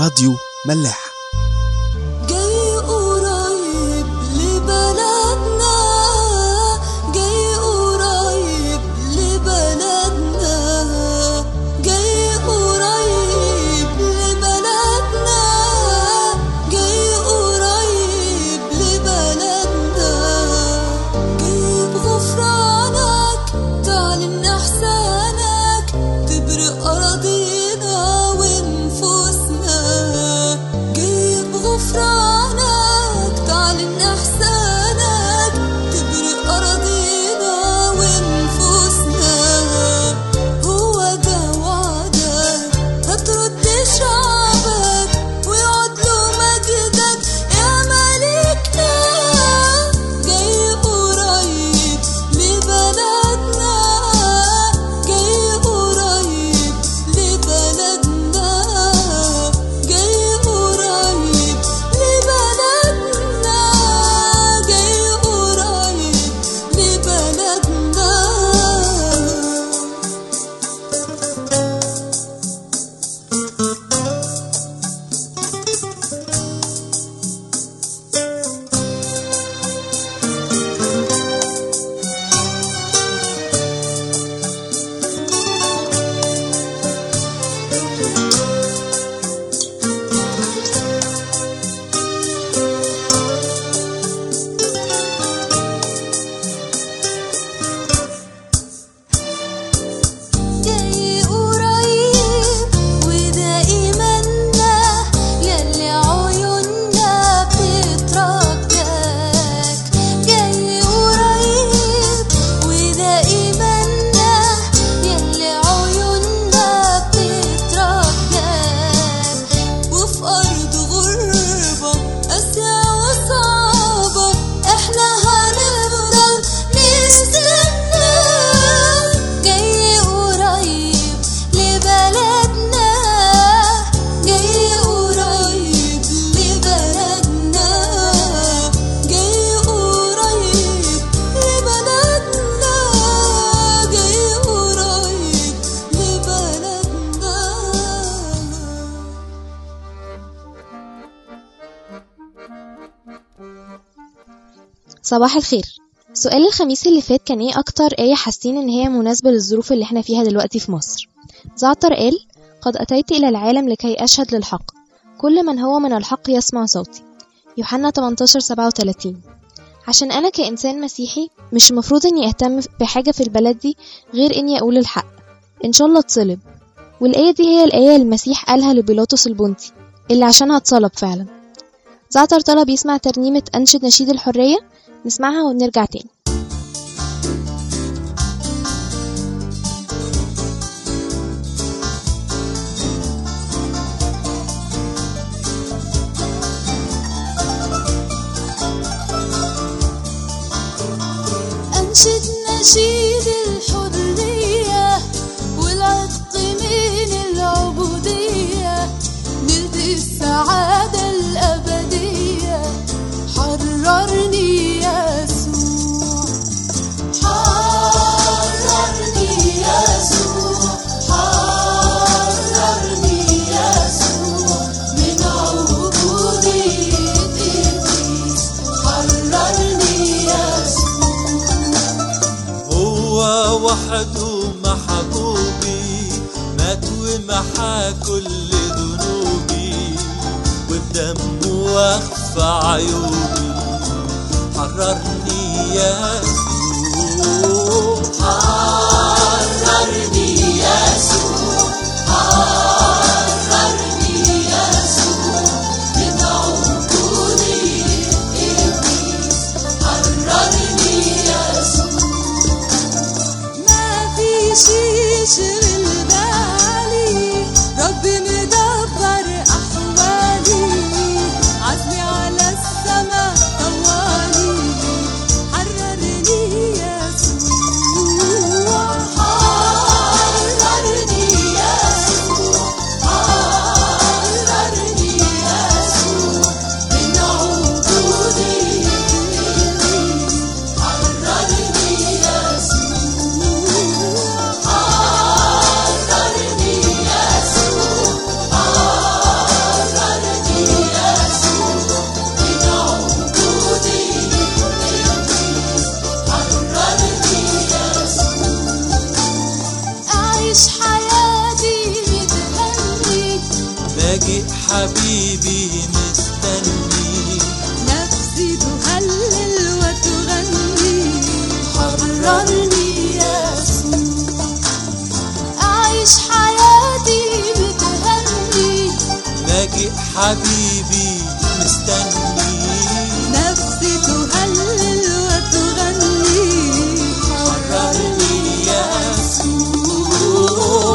راديو ملاح جاي قريب لبلدنا جاي قريب لبلدنا جاي قريب لبلدنا جاي قريب لبلدنا جاي بغفرانك تعلن احسانك تبرق اراضينا ونفوسنا جاي بغفرانك تعلن احسانك تبرق اراضينا ونفوسنا هو ده وعدك هترد شعبك ويعود له مجدك يا ملكنا جاي قريب لبلدنا جاي قريب لبلدنا جاي قريب لبلدنا جاي قريب لبلدنا جاي قريب وده إيماننا ياللي عيوننا بتترجاك جاي قريب وده إيماننا ياللي عيوننا بتترجاك وفي أرض غربة قاسية وصعبة احنا هنفضل نستنى جاي قريب لبلدنا جاي قريب لبلدنا جاي قريب لبلدنا جاي قريب لبلدنا صباح الخير سؤال الخميس اللي فات كان ايه اكتر آية حاسين ان هي مناسبة للظروف اللي احنا فيها دلوقتي في مصر زعتر قال قد أتيت إلى العالم لكي أشهد للحق كل من هو من الحق يسمع صوتي يوحنا 18 37 عشان أنا كإنسان مسيحي مش المفروض إني أهتم بحاجة في البلد دي غير إني أقول الحق إن شاء الله اتصلب والآية دي هي الآية اللي المسيح قالها لبيلاطس البنطي اللي عشانها اتصلب فعلا زعتر طلب يسمع ترنيمة أنشد نشيد الحرية نسمعها ونرجع تاني أنشد نشيد الحرية والعتق من العبودية نلقي السعادة الأبدية حررني يسوع حررني يسوع حررني يسوع من عبودية إبليس حررني يسوع هو وحده محبوبي مات ومحى كل ذنوبي والدم وخفى عيوبي حررني يسوع حررني يسوع حررني يسوع من عبودية إبليس حررني يسوع ما في شي يشغل بالي ربي مدبر أحوالي عزمي على السما طوالي حررني يسوع حررني يسوع حررني يسوع من عبودية إبليس حررني يسوع حبيبي مستني نفسي تهلل وتغني حررني يا يسوع أعيش حياتي بتهني لاجئ حبيبي مستني نفسي تهلل وتغني حررني يا يسوع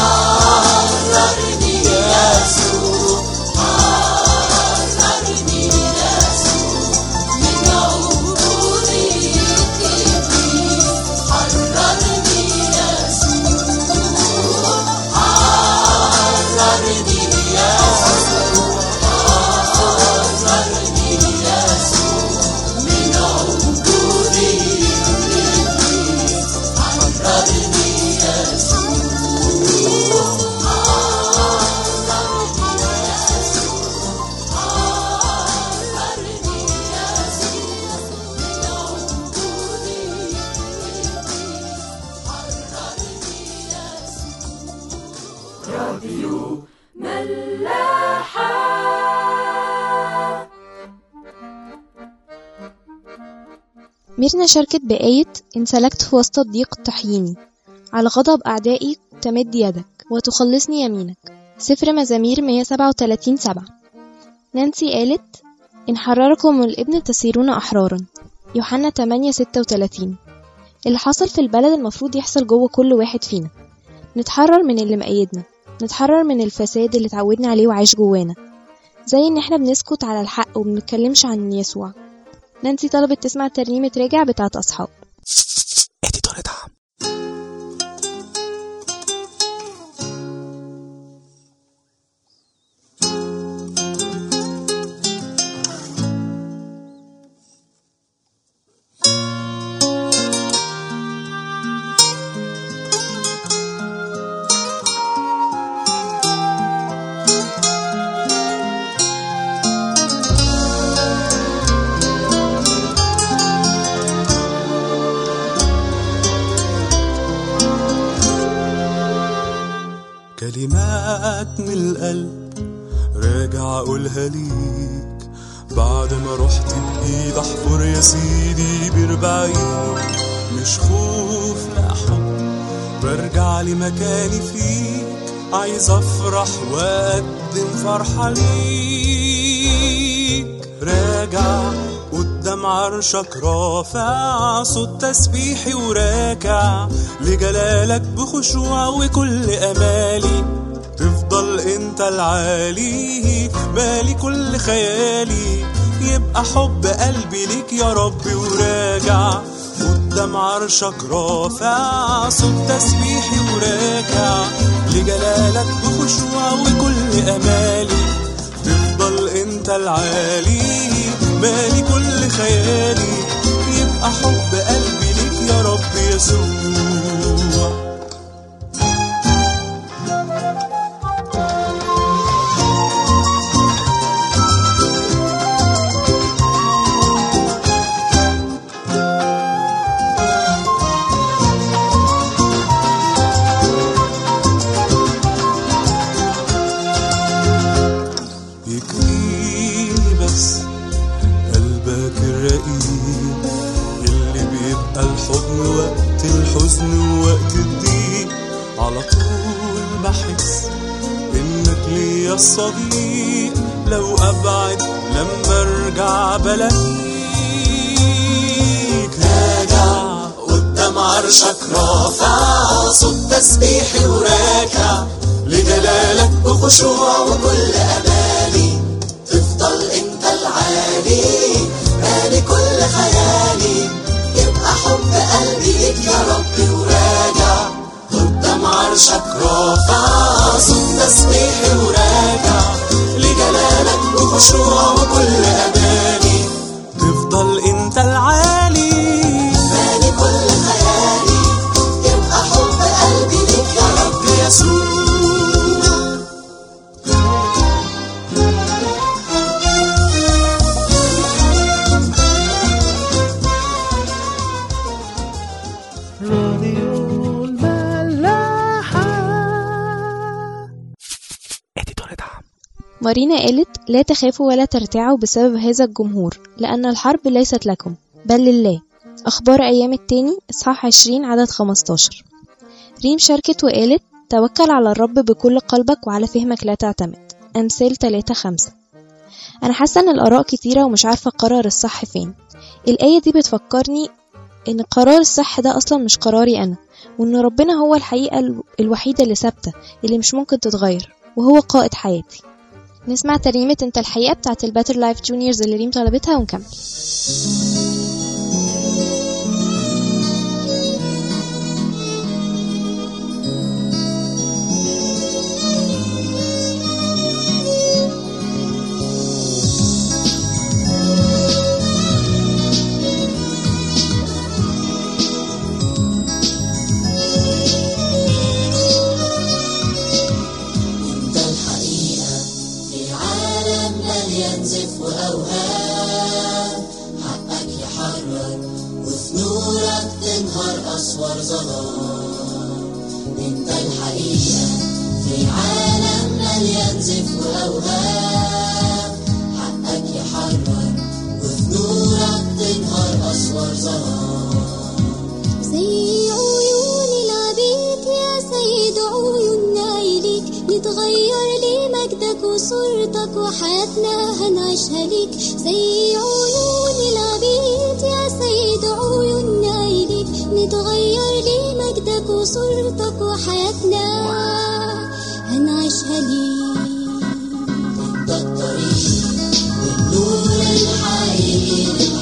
حررني يا يسوع حررني يا يسوع من عبودية إبليس حررني يا يسوع حررني يا يسوع حررني يا يسوع من عبودية إبليس حررني يا يسوع ميرنا شاركت بآية إن سلكت في وسط الضيق تحييني على غضب أعدائي تمد يدك وتخلصني يمينك سفر مزامير 137 سبعة نانسي قالت إن حرركم الابن تصيرون أحرارا يوحنا 8 36 اللي حصل في البلد المفروض يحصل جوه كل واحد فينا نتحرر من اللي مقيدنا نتحرر من الفساد اللي اتعودنا عليه وعايش جوانا زي ان احنا بنسكت على الحق وبنتكلمش عن يسوع نانسي طلبت تسمع ترنيمة راجع بتاعت أصحاب اديتور دعم كلمات من القلب راجع اقولها ليك بعد ما رحت بايد احفر يا سيدي بربعين مش خوف لا حب برجع لمكاني فيك عايز افرح واقدم فرحة ليك راجع قدام عرشك رافع صوت تسبيحي وراكع لجلالك بخشوع وكل امالي تفضل انت العالي بالي كل خيالي يبقى حب قلبي ليك يا ربي وراجع قدام عرشك رافع صوت تسبيحي وراكع لجلالك بخشوع وكل امالي تفضل انت العالي بالي كل خيالي يبقى حب قلبي ليك يا رب يسوع يكفيني بس قلبك الرقيق اللي بيبقى الحضن وقت الحزن ووقت الضيق على طول بحس انك ليا الصديق لو ابعد لما ارجع بلاقيك راجع قدام عرشك رافع صوت تسبيحي وراكع لجلالك بخشوع وكل امالي تفضل انت العالي مالي كل خيالي يبقى حب قلبي ليك يا ربي وراجع قدام عرشك رافع صوت تسبيحي وراجع لجلالك بخشوع وكل امالي تفضل انت العالي مالي كل خيالي يبقى حب قلبي ليك يا رب يسوع راديو الملاحة اديتور دعم مارينا قالت لا تخافوا ولا ترتعوا بسبب هذا الجمهور لأن الحرب ليست لكم بل لله أخبار أيام التاني إصحاح 20 عدد 15 ريم شاركت وقالت توكل على الرب بكل قلبك وعلى فهمك لا تعتمد أمثال 3 5 أنا حاسة إن الآراء كتيرة ومش عارفة أقرر الصح فين الآية دي بتفكرني إن قرار الصح ده أصلا مش قراري أنا وإن ربنا هو الحقيقة ال- الوحيدة اللي ثابتة اللي مش ممكن تتغير وهو قائد حياتي نسمع ترنيمة انت الحقيقة بتاعت الباتر لايف جونيورز اللي ريم طلبتها ونكمل انت الحقيقة في عالم مليان زف وأوهام حقك يحرر وفي نورك تنهار أسوار ظلام انت الحقيقة في عالم مليان زف وأوهام حقك يحرر وفي نورك تنهار أسوار ظلام زي عيون العبيد يا سيد عيوننا إليك نتغير لمجدك وصورتك وحياتنا هنعيشها ليك زي عيون العبيد يا سيد عيوننا إليك نتغير لمجدك وصورتك وحياتنا هنعيشها ليك انت الطريق والنور الحقيقي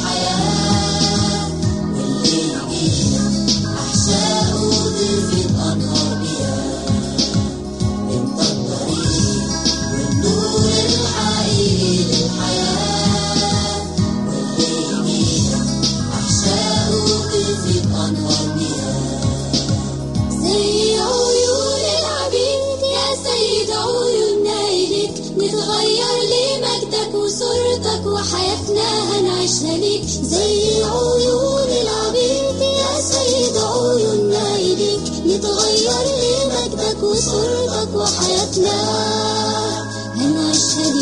للحياة واللي يجينا أحشائه تفيض أنهار مياه انت الطريق والنور الحقيقي للحياة واللي يجينا أحشائه تفيض أنهار مياه زي عيون العبيد يا سيد عيوننا إليك نتغير لمجدك وصورتك وحياتنا هنعيشها ليك زي عيون العبيد يا سيد عيوننا إليك نتغير لمجدك وصورتك وحياتنا هنعيشها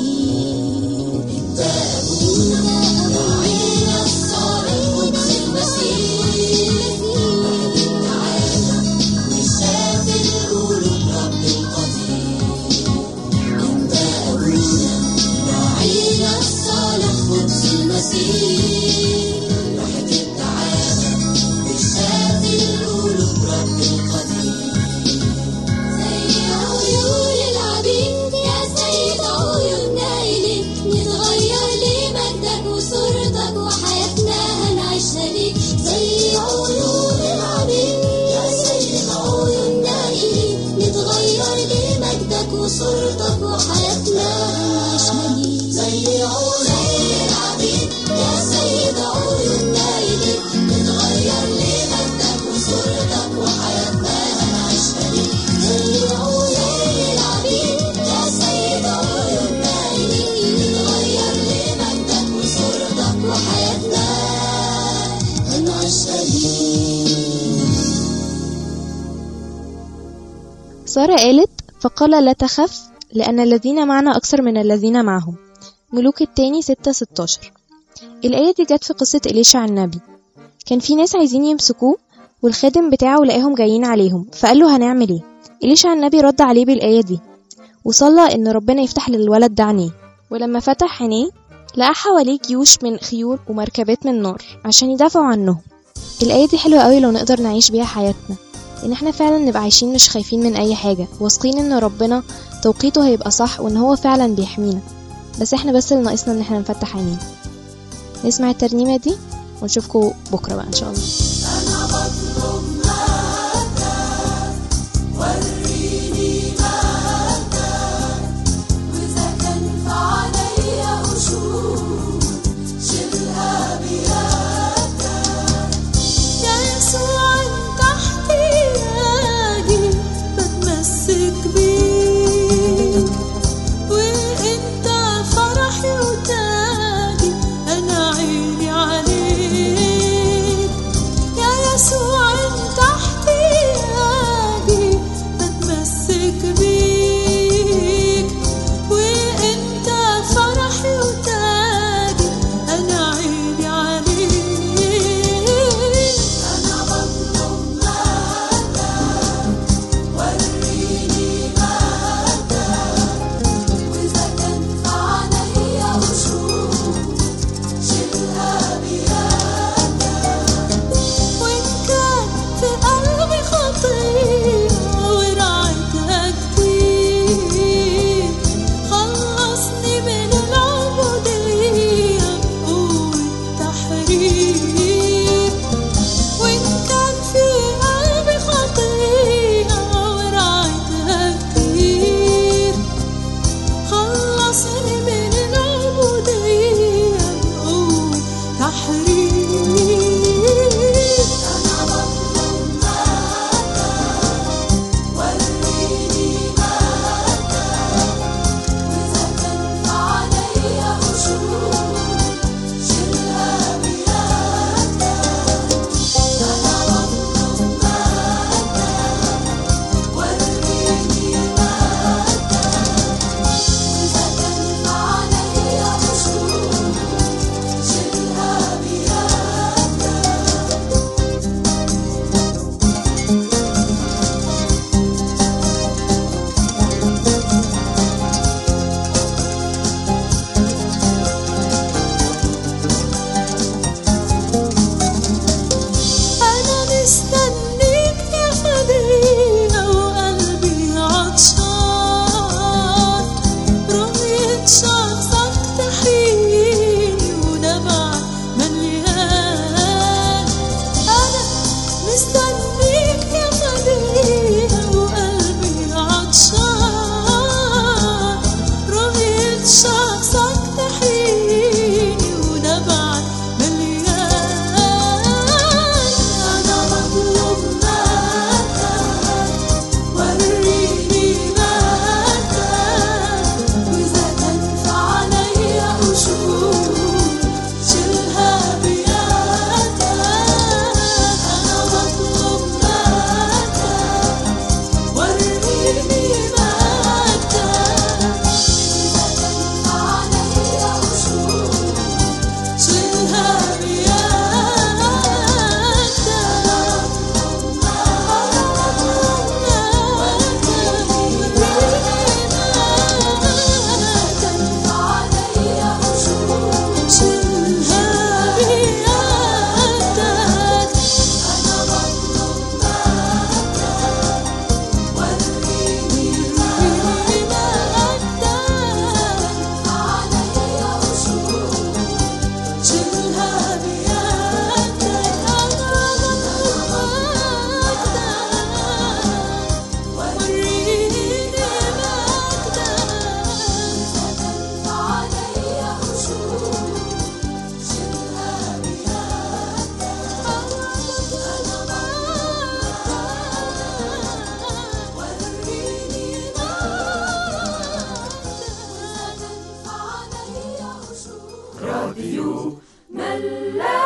ليك انت أبونا راعينا الصالح قدس المسيح وشاف القلوب رب القدير انت ابونا راعينا الصالح قدس المسيح راحة التعالى وشاف القلوب رب القدير زي عيون العبيد يا سيد عيوننا إليك نتغير لمجدك وصورتك وحياتنا هنعيشها ليك زي عيون العبيد يا سيد عيوننا إليك نتغير لمجدك وصورتك وحياتنا هنعيشها ليك زي عيون العبيد يا سيد عيوننا إليك نتغير لمجدك وصورتك وحياتنا هنعيشها ليك زي عيون العبيد يا سيد عيوننا إليك نتغير لمجدك وصورتك وحياتنا هنعيشها ليك سارة قالت فقال لا تخف لأن الذين معنا أكثر من الذين معهم ملوك التاني ستة ستاشر الآية دي جت في قصة إليشع النبي كان في ناس عايزين يمسكوه والخادم بتاعه لقاهم جايين عليهم فقال له هنعمل ايه إليشع النبي رد عليه بالآية دي وصلى إن ربنا يفتح للولد ده عينيه ولما فتح عينيه لقى حواليه جيوش من خيول ومركبات من نار عشان يدافعوا عنهم الآية دي حلوة قوي لو نقدر نعيش بيها حياتنا إن احنا فعلا نبقى عايشين مش خايفين من أي حاجة واثقين إن ربنا توقيته هيبقى صح وإن هو فعلا بيحمينا بس احنا بس اللي ناقصنا إن احنا نفتح عينينا نسمع الترنيمة دي ونشوفكم بكرة بقى إن شاء الله أنا بطلب مجدك وريني مجدك وإذا كان في عليا قشور شيلها بيدك يا يسوع انت احتياجي بتمسك بيك وانت فرحي وتاجي انا عيني عليك يا راديو ملاح